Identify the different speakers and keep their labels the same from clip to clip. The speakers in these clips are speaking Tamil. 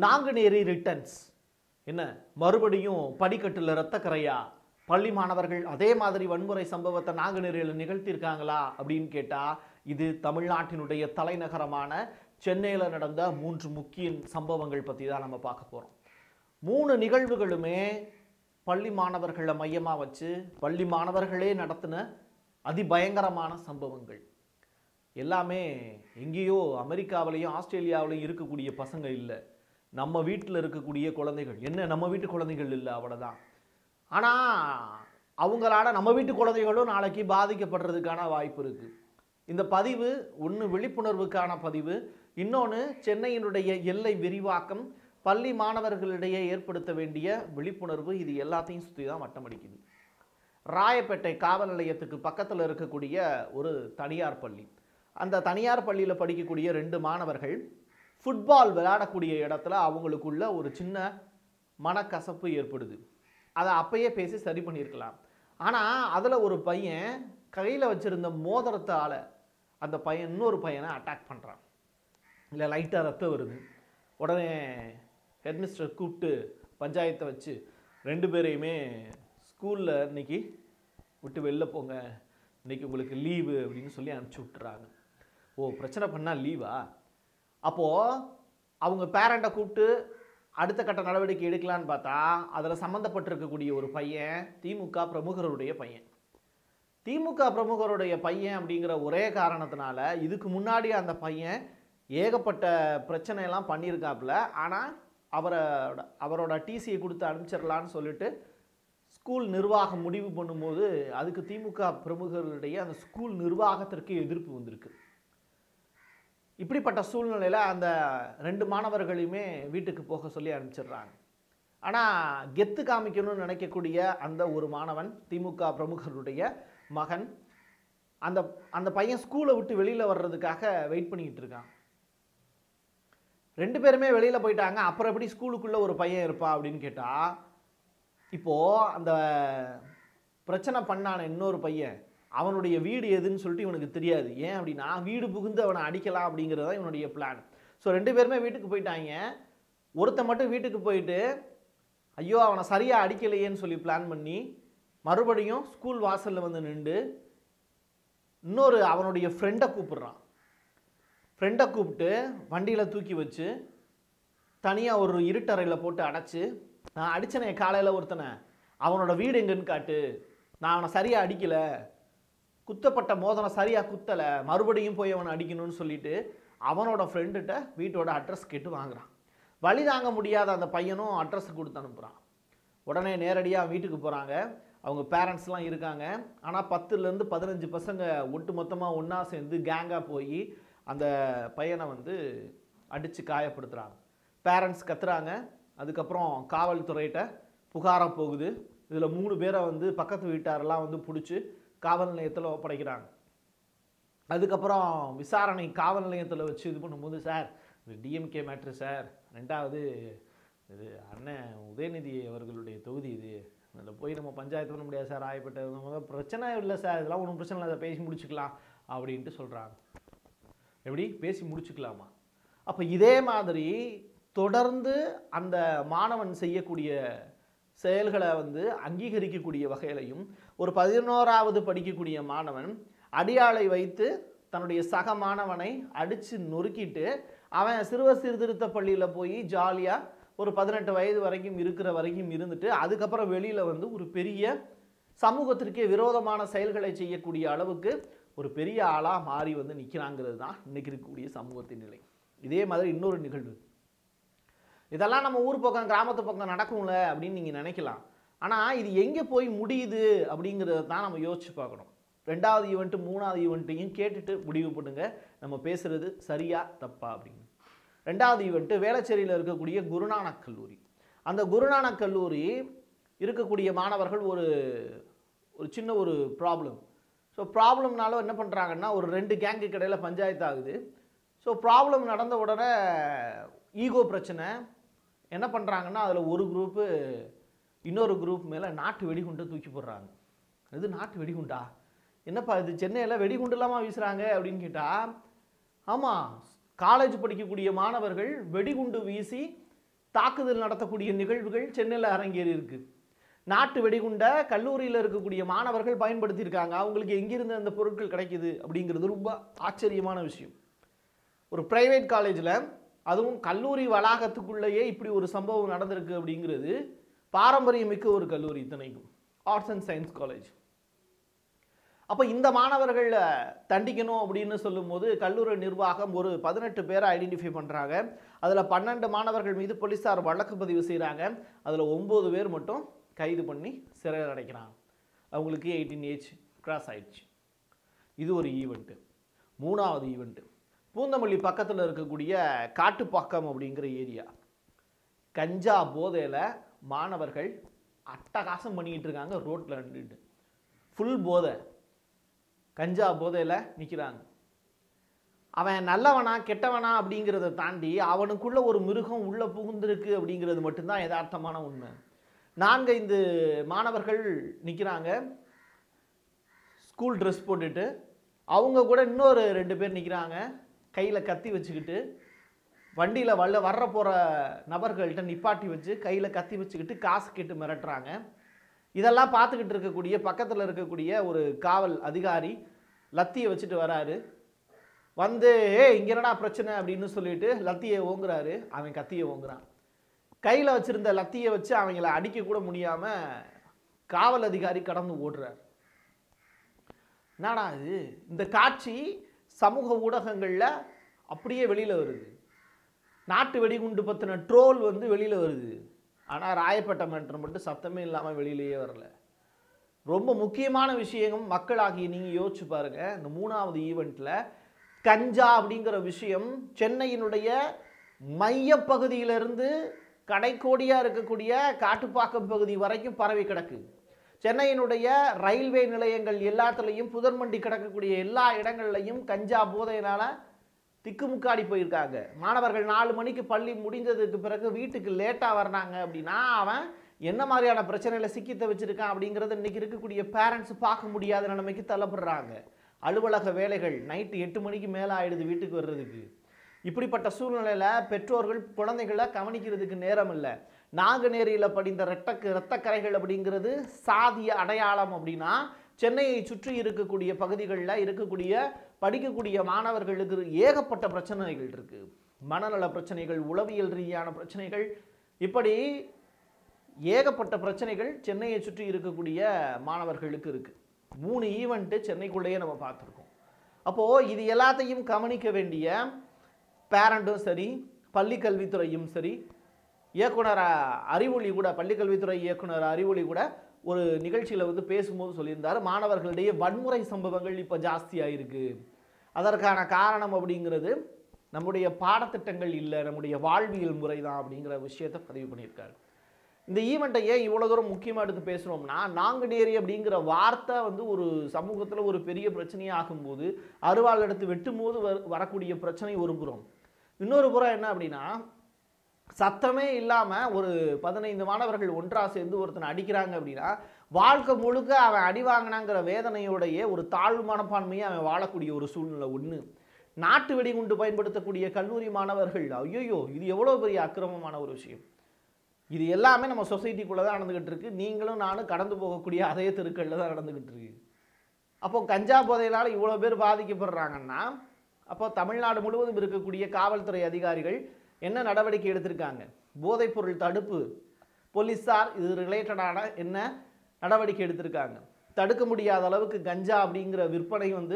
Speaker 1: நாங்குநேரி ரிட்டர்ன்ஸ் என்ன மறுபடியும் படிக்கட்டில் ரத்த கரையா பள்ளி மாணவர்கள் அதே மாதிரி வன்முறை சம்பவத்தை நாங்குநேரியில் நிகழ்த்தியிருக்காங்களா அப்படின்னு கேட்டா இது தமிழ்நாட்டினுடைய தலைநகரமான சென்னையில் நடந்த மூன்று முக்கிய சம்பவங்கள் பற்றி தான் நம்ம பார்க்க போகிறோம் மூணு நிகழ்வுகளுமே பள்ளி மாணவர்களை மையமாக வச்சு பள்ளி மாணவர்களே நடத்தின அதிபயங்கரமான சம்பவங்கள் எல்லாமே எங்கேயோ அமெரிக்காவிலையும் ஆஸ்திரேலியாவிலையும் இருக்கக்கூடிய பசங்க இல்லை நம்ம வீட்டில் இருக்கக்கூடிய குழந்தைகள் என்ன நம்ம வீட்டு குழந்தைகள் இல்லை அவ்வளோதான் ஆனால் அவங்களால நம்ம வீட்டு குழந்தைகளும் நாளைக்கு பாதிக்கப்படுறதுக்கான வாய்ப்பு இருக்குது இந்த பதிவு ஒன்று விழிப்புணர்வுக்கான பதிவு இன்னொன்று சென்னையினுடைய எல்லை விரிவாக்கம் பள்ளி மாணவர்களிடையே ஏற்படுத்த வேண்டிய விழிப்புணர்வு இது எல்லாத்தையும் சுற்றி தான் வட்டமடிக்குது ராயப்பேட்டை காவல் நிலையத்துக்கு பக்கத்தில் இருக்கக்கூடிய ஒரு தனியார் பள்ளி அந்த தனியார் பள்ளியில் படிக்கக்கூடிய ரெண்டு மாணவர்கள் ஃபுட்பால் விளையாடக்கூடிய இடத்துல அவங்களுக்குள்ள ஒரு சின்ன மனக்கசப்பு ஏற்படுது அதை அப்பயே பேசி சரி பண்ணியிருக்கலாம் ஆனால் அதில் ஒரு பையன் கையில் வச்சிருந்த மோதிரத்தால் அந்த பையன் இன்னொரு பையனை அட்டாக் பண்ணுறான் இல்லை லைட்டாக ரத்தம் வருது உடனே ஹெட்மிஸ்டர் கூப்பிட்டு பஞ்சாயத்தை வச்சு ரெண்டு பேரையுமே ஸ்கூலில் இன்னைக்கு விட்டு வெளில போங்க இன்னைக்கு உங்களுக்கு லீவு அப்படின்னு சொல்லி அனுப்பிச்சி விட்டுறாங்க ஓ பிரச்சனை பண்ணால் லீவா அப்போது அவங்க பேரண்ட்டை கூப்பிட்டு அடுத்த கட்ட நடவடிக்கை எடுக்கலான்னு பார்த்தா அதில் சம்மந்தப்பட்டிருக்கக்கூடிய ஒரு பையன் திமுக பிரமுகருடைய பையன் திமுக பிரமுகருடைய பையன் அப்படிங்கிற ஒரே காரணத்தினால இதுக்கு முன்னாடி அந்த பையன் ஏகப்பட்ட பிரச்சனையெல்லாம் பண்ணியிருக்காப்புல ஆனால் அவரோட அவரோட டிசியை கொடுத்து அனுப்பிச்சிடலான்னு சொல்லிட்டு ஸ்கூல் நிர்வாகம் முடிவு பண்ணும்போது அதுக்கு திமுக பிரமுகர்களுடைய அந்த ஸ்கூல் நிர்வாகத்திற்கு எதிர்ப்பு வந்திருக்கு இப்படிப்பட்ட சூழ்நிலையில் அந்த ரெண்டு மாணவர்களையுமே வீட்டுக்கு போக சொல்லி அனுப்பிச்சிடுறாங்க ஆனால் கெத்து காமிக்கணும்னு நினைக்கக்கூடிய அந்த ஒரு மாணவன் திமுக பிரமுகருடைய மகன் அந்த அந்த பையன் ஸ்கூலை விட்டு வெளியில் வர்றதுக்காக வெயிட் பண்ணிக்கிட்டு இருக்கான் ரெண்டு பேருமே வெளியில் போயிட்டாங்க அப்புறம் எப்படி ஸ்கூலுக்குள்ளே ஒரு பையன் இருப்பா அப்படின்னு கேட்டால் இப்போது அந்த பிரச்சனை பண்ணான இன்னொரு பையன் அவனுடைய வீடு எதுன்னு சொல்லிட்டு இவனுக்கு தெரியாது ஏன் அப்படின்னா வீடு புகுந்து அவனை அடிக்கலாம் அப்படிங்கிறது தான் இவனுடைய பிளான் ஸோ ரெண்டு பேருமே வீட்டுக்கு போயிட்டாங்க ஒருத்தன் மட்டும் வீட்டுக்கு போயிட்டு ஐயோ அவனை சரியாக அடிக்கலையேன்னு சொல்லி பிளான் பண்ணி மறுபடியும் ஸ்கூல் வாசலில் வந்து நின்று இன்னொரு அவனுடைய ஃப்ரெண்டை கூப்பிடுறான் ஃப்ரெண்டை கூப்பிட்டு வண்டியில் தூக்கி வச்சு தனியாக ஒரு இருட்டறையில் போட்டு அடைச்சி நான் அடித்தனே காலையில் ஒருத்தனை அவனோட வீடு எங்கன்னு காட்டு நான் அவனை சரியாக அடிக்கலை குத்தப்பட்ட மோதனம் சரியாக குத்தலை மறுபடியும் போய் அவனை அடிக்கணும்னு சொல்லிட்டு அவனோட ஃப்ரெண்டுகிட்ட வீட்டோட அட்ரஸ் கேட்டு வாங்குறான் வழி தாங்க முடியாத அந்த பையனும் அட்ரஸ் கொடுத்து அனுப்புகிறான் உடனே நேரடியாக வீட்டுக்கு போகிறாங்க அவங்க பேரண்ட்ஸ்லாம் இருக்காங்க ஆனால் பத்துலேருந்து பதினஞ்சு பசங்க ஒட்டு மொத்தமாக ஒன்றா சேர்ந்து கேங்காக போய் அந்த பையனை வந்து அடித்து காயப்படுத்துகிறாங்க பேரண்ட்ஸ் கத்துறாங்க அதுக்கப்புறம் காவல்துறையிட்ட புகாரம் போகுது இதில் மூணு பேரை வந்து பக்கத்து வீட்டாரெல்லாம் வந்து பிடிச்சி காவல் நிலையத்தில் ஒப்படைக்கிறாங்க அதுக்கப்புறம் விசாரணை காவல் நிலையத்தில் வச்சு இது பண்ணும்போது சார் இது டிஎம்கே மேட்ரு சார் ரெண்டாவது இது அண்ணன் உதயநிதி அவர்களுடைய தொகுதி இது அதில் போய் நம்ம பஞ்சாயத்து பண்ண முடியாது சார் ஆயப்பட்ட நம்ம பிரச்சனை இல்லை சார் இதெல்லாம் ஒன்றும் பிரச்சனை இல்லை அதை பேசி முடிச்சுக்கலாம் அப்படின்ட்டு சொல்கிறாங்க எப்படி பேசி முடிச்சுக்கலாமா அப்போ இதே மாதிரி தொடர்ந்து அந்த மாணவன் செய்யக்கூடிய செயல்களை வந்து அங்கீகரிக்கக்கூடிய வகையிலையும் ஒரு பதினோராவது படிக்கக்கூடிய மாணவன் அடியாளை வைத்து தன்னுடைய சக மாணவனை அடித்து நொறுக்கிட்டு அவன் சிறுவர் சீர்திருத்த பள்ளியில் போய் ஜாலியாக ஒரு பதினெட்டு வயது வரைக்கும் இருக்கிற வரைக்கும் இருந்துட்டு அதுக்கப்புறம் வெளியில் வந்து ஒரு பெரிய சமூகத்திற்கே விரோதமான செயல்களை செய்யக்கூடிய அளவுக்கு ஒரு பெரிய ஆளாக மாறி வந்து நிற்கிறாங்கிறது தான் இன்னைக்கு இருக்கக்கூடிய சமூகத்தின் நிலை இதே மாதிரி இன்னொரு நிகழ்வு இதெல்லாம் நம்ம ஊர் பக்கம் கிராமத்து பக்கம் நடக்கும்ல அப்படின்னு நீங்கள் நினைக்கலாம் ஆனால் இது எங்கே போய் முடியுது அப்படிங்கிறத தான் நம்ம யோசிச்சு பார்க்கணும் ரெண்டாவது ஈவெண்ட்டு மூணாவது ஈவெண்ட்டையும் கேட்டுட்டு முடிவு பண்ணுங்க நம்ம பேசுறது சரியா தப்பா அப்படின்னு ரெண்டாவது ஈவெண்ட்டு வேளச்சேரியில் இருக்கக்கூடிய குருநானக் கல்லூரி அந்த குருநானக் கல்லூரி இருக்கக்கூடிய மாணவர்கள் ஒரு ஒரு சின்ன ஒரு ப்ராப்ளம் ஸோ ப்ராப்ளம்னால என்ன பண்ணுறாங்கன்னா ஒரு ரெண்டு கேங்கு கடையில் பஞ்சாயத்து ஆகுது ஸோ ப்ராப்ளம் நடந்த உடனே ஈகோ பிரச்சனை என்ன பண்ணுறாங்கன்னா அதில் ஒரு குரூப்பு இன்னொரு குரூப் மேலே நாட்டு வெடிகுண்டை தூக்கி போடுறாங்க இது நாட்டு வெடிகுண்டா என்னப்பா இது சென்னையில் வெடிகுண்டுலாமா வீசுகிறாங்க அப்படின்னு கேட்டால் ஆமாம் காலேஜ் படிக்கக்கூடிய மாணவர்கள் வெடிகுண்டு வீசி தாக்குதல் நடத்தக்கூடிய நிகழ்வுகள் சென்னையில் அரங்கேறி இருக்கு நாட்டு வெடிகுண்டை கல்லூரியில் இருக்கக்கூடிய மாணவர்கள் பயன்படுத்தியிருக்காங்க அவங்களுக்கு எங்கிருந்து அந்த பொருட்கள் கிடைக்குது அப்படிங்கிறது ரொம்ப ஆச்சரியமான விஷயம் ஒரு பிரைவேட் காலேஜில் அதுவும் கல்லூரி வளாகத்துக்குள்ளேயே இப்படி ஒரு சம்பவம் நடந்திருக்கு அப்படிங்கிறது பாரம்பரியமிக்க ஒரு கல்லூரி இத்தனைக்கும் ஆர்ட்ஸ் அண்ட் சயின்ஸ் காலேஜ் அப்போ இந்த மாணவர்களை தண்டிக்கணும் அப்படின்னு சொல்லும்போது கல்லூரி நிர்வாகம் ஒரு பதினெட்டு பேரை ஐடென்டிஃபை பண்ணுறாங்க அதில் பன்னெண்டு மாணவர்கள் மீது போலீஸார் வழக்கு பதிவு செய்கிறாங்க அதில் ஒம்பது பேர் மட்டும் கைது பண்ணி சிறையில் அடைக்கிறாங்க அவங்களுக்கு எயிட்டீன் ஏஜ் கிராஸ் ஆயிடுச்சு இது ஒரு ஈவெண்ட்டு மூணாவது ஈவெண்ட்டு பூந்தமல்லி பக்கத்தில் இருக்கக்கூடிய காட்டுப்பாக்கம் அப்படிங்கிற ஏரியா கஞ்சா போதையில் மாணவர்கள் அட்டகாசம் பண்ணிக்கிட்டு இருக்காங்க ரோட்டில் நின்றுட்டு ஃபுல் போதை கஞ்சா போதையில் நிற்கிறாங்க அவன் நல்லவனா கெட்டவனா அப்படிங்கிறத தாண்டி அவனுக்குள்ள ஒரு மிருகம் உள்ள புகுந்திருக்கு அப்படிங்கிறது மட்டும்தான் யதார்த்தமான உண்மை நான்கைந்து மாணவர்கள் நிற்கிறாங்க ஸ்கூல் ட்ரெஸ் போட்டுட்டு அவங்க கூட இன்னொரு ரெண்டு பேர் நிற்கிறாங்க கையில் கத்தி வச்சுக்கிட்டு வண்டியில் வல்ல வர்ற போகிற நபர்கள்ட்ட நிப்பாட்டி வச்சு கையில் கத்தி வச்சுக்கிட்டு காசு கேட்டு மிரட்டுறாங்க இதெல்லாம் பார்த்துக்கிட்டு இருக்கக்கூடிய பக்கத்தில் இருக்கக்கூடிய ஒரு காவல் அதிகாரி லத்தியை வச்சுட்டு வராரு வந்து ஏ இங்க என்னடா பிரச்சனை அப்படின்னு சொல்லிட்டு லத்தியை ஓங்குறாரு அவன் கத்தியை ஓங்குறான் கையில் வச்சிருந்த லத்தியை வச்சு அவங்கள அடிக்க கூட முடியாமல் காவல் அதிகாரி கடந்து ஓடுறார் என்னடா இது இந்த காட்சி சமூக ஊடகங்களில் அப்படியே வெளியில் வருது நாட்டு வெடிகுண்டு பற்றின ட்ரோல் வந்து வெளியில் வருது ஆனால் ராயப்பேட்டை மேட்டர் மட்டும் சத்தமே இல்லாமல் வெளியிலேயே வரல ரொம்ப முக்கியமான விஷயம் மக்களாகிய நீங்கள் யோசிச்சு பாருங்க இந்த மூணாவது ஈவெண்ட்டில் கஞ்சா அப்படிங்கிற விஷயம் சென்னையினுடைய மையப்பகுதியிலிருந்து கடைக்கோடியாக இருக்கக்கூடிய காட்டுப்பாக்கம் பகுதி வரைக்கும் பரவி கிடக்கு சென்னையினுடைய ரயில்வே நிலையங்கள் எல்லாத்துலேயும் புதர்மண்டி கிடக்கக்கூடிய எல்லா இடங்கள்லையும் கஞ்சா போதையினால் திக்குமுக்காடி போயிருக்காங்க மாணவர்கள் நாலு மணிக்கு பள்ளி முடிந்ததுக்கு பிறகு வீட்டுக்கு லேட்டாக வர்றாங்க அப்படின்னா அவன் என்ன மாதிரியான பிரச்சனையில சிக்கி தவிச்சிருக்கான் அப்படிங்கிறத இன்னைக்கு இருக்கக்கூடிய பேரண்ட்ஸ் பார்க்க முடியாத நிலைமைக்கு தள்ளப்படுறாங்க அலுவலக வேலைகள் நைட்டு எட்டு மணிக்கு மேலே ஆயிடுது வீட்டுக்கு வர்றதுக்கு இப்படிப்பட்ட சூழ்நிலையில் பெற்றோர்கள் குழந்தைகளை கவனிக்கிறதுக்கு நேரம் இல்லை நாங்குநேரியில் படிந்த ரெட்டக்கு இரத்தக்கரைகள் அப்படிங்கிறது சாதிய அடையாளம் அப்படின்னா சென்னையை சுற்றி இருக்கக்கூடிய பகுதிகளில் இருக்கக்கூடிய படிக்கக்கூடிய மாணவர்களுக்கு ஏகப்பட்ட பிரச்சனைகள் இருக்கு மனநல பிரச்சனைகள் உளவியல் ரீதியான பிரச்சனைகள் இப்படி ஏகப்பட்ட பிரச்சனைகள் சென்னையை சுற்றி இருக்கக்கூடிய மாணவர்களுக்கு இருக்கு மூணு ஈவெண்ட்டு சென்னைக்குள்ளேயே நம்ம பார்த்துருக்கோம் அப்போது இது எல்லாத்தையும் கவனிக்க வேண்டிய பேரண்ட்டும் சரி பள்ளிக்கல்வித்துறையும் சரி இயக்குனர் அ- அறிவொளி கூட பள்ளிக்கல்வித்துறை இயக்குனர் அறிவொளி கூட ஒரு நிகழ்ச்சியில் வந்து பேசும்போது சொல்லியிருந்தார் மாணவர்களிடையே வன்முறை சம்பவங்கள் இப்போ ஜாஸ்தியாக இருக்கு அதற்கான காரணம் அப்படிங்கிறது நம்முடைய பாடத்திட்டங்கள் இல்லை நம்முடைய வாழ்வியல் முறை தான் அப்படிங்கிற விஷயத்தை பதிவு பண்ணியிருக்காரு இந்த ஈவெண்ட்டை ஏன் இவ்வளோ தூரம் முக்கியமாக எடுத்து பேசுகிறோம்னா நாங்குநேரி அப்படிங்கிற வார்த்தை வந்து ஒரு சமூகத்தில் ஒரு பெரிய பிரச்சனையாக ஆகும்போது அருவாள் எடுத்து வெட்டும் போது வர- வரக்கூடிய பிரச்சனை ஒரு புறம் இன்னொரு புறம் என்ன அப்படின்னா சத்தமே இல்லாமல் ஒரு பதினைந்து மாணவர்கள் ஒன்றா சேர்ந்து ஒருத்தனை அடிக்கிறாங்க அப்படின்னா வாழ்க்கை முழுக்க அவன் அடி வாங்கினாங்கிற வேதனையோடைய ஒரு தாழ்வு மனப்பான்மையை அவன் வாழக்கூடிய ஒரு சூழ்நிலை ஒன்று நாட்டு வெடிகுண்டு பயன்படுத்தக்கூடிய கல்லூரி மாணவர்கள் ஐயோ இது எவ்வளோ பெரிய அக்கிரமமான ஒரு விஷயம் இது எல்லாமே நம்ம சொசைட்டிக்குள்ளே தான் நடந்துக்கிட்டு இருக்கு நீங்களும் நானும் கடந்து போகக்கூடிய அதே தெருக்களில் தான் நடந்துக்கிட்டு இருக்கு அப்போ கஞ்சா போதையினால் இவ்வளோ பேர் பாதிக்கப்படுறாங்கன்னா அப்போ தமிழ்நாடு முழுவதும் இருக்கக்கூடிய காவல்துறை அதிகாரிகள் என்ன நடவடிக்கை எடுத்திருக்காங்க போதைப்பொருள் தடுப்பு போலீஸார் இது ரிலேட்டடான என்ன நடவடிக்கை எடுத்திருக்காங்க தடுக்க முடியாத அளவுக்கு கஞ்சா அப்படிங்கிற விற்பனை வந்து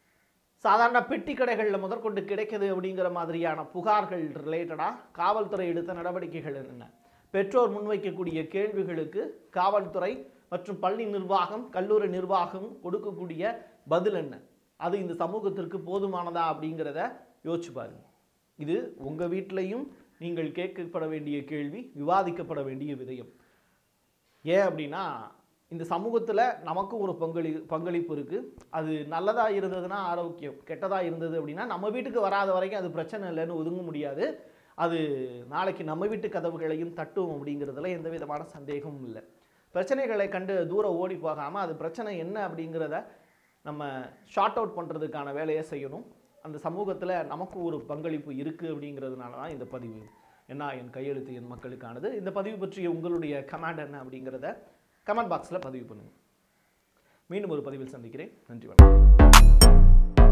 Speaker 1: சாதாரண பெட்டி கடைகளில் முதற்கொண்டு கிடைக்குது அப்படிங்கிற மாதிரியான புகார்கள் ரிலேட்டடாக காவல்துறை எடுத்த நடவடிக்கைகள் என்ன பெற்றோர் முன்வைக்கக்கூடிய கேள்விகளுக்கு காவல்துறை மற்றும் பள்ளி நிர்வாகம் கல்லூரி நிர்வாகம் கொடுக்கக்கூடிய பதில் என்ன அது இந்த சமூகத்திற்கு போதுமானதா அப்படிங்கிறத யோசிச்சு பாருங்க இது உங்கள் வீட்டிலையும் நீங்கள் கேட்கப்பட வேண்டிய கேள்வி விவாதிக்கப்பட வேண்டிய விதயம் ஏன் அப்படின்னா இந்த சமூகத்தில் நமக்கும் ஒரு பங்களி பங்களிப்பு இருக்குது அது நல்லதாக இருந்ததுன்னா ஆரோக்கியம் கெட்டதாக இருந்தது அப்படின்னா நம்ம வீட்டுக்கு வராத வரைக்கும் அது பிரச்சனை இல்லைன்னு ஒதுங்க முடியாது அது நாளைக்கு நம்ம வீட்டு கதவுகளையும் தட்டும் அப்படிங்கிறதுல எந்த விதமான சந்தேகமும் இல்லை பிரச்சனைகளை கண்டு தூரம் ஓடி போகாமல் அது பிரச்சனை என்ன அப்படிங்கிறத நம்ம ஷார்ட் அவுட் பண்ணுறதுக்கான வேலையை செய்யணும் அந்த சமூகத்தில் நமக்கும் ஒரு பங்களிப்பு இருக்குது அப்படிங்கிறதுனால தான் இந்த பதிவு என்ன என் கையெழுத்து என் மக்களுக்கானது இந்த பதிவு பற்றிய உங்களுடைய கமெண்ட் என்ன அப்படிங்கிறத கமெண்ட் பாக்ஸில் பதிவு பண்ணுங்கள் மீண்டும் ஒரு பதிவில் சந்திக்கிறேன் நன்றி வணக்கம்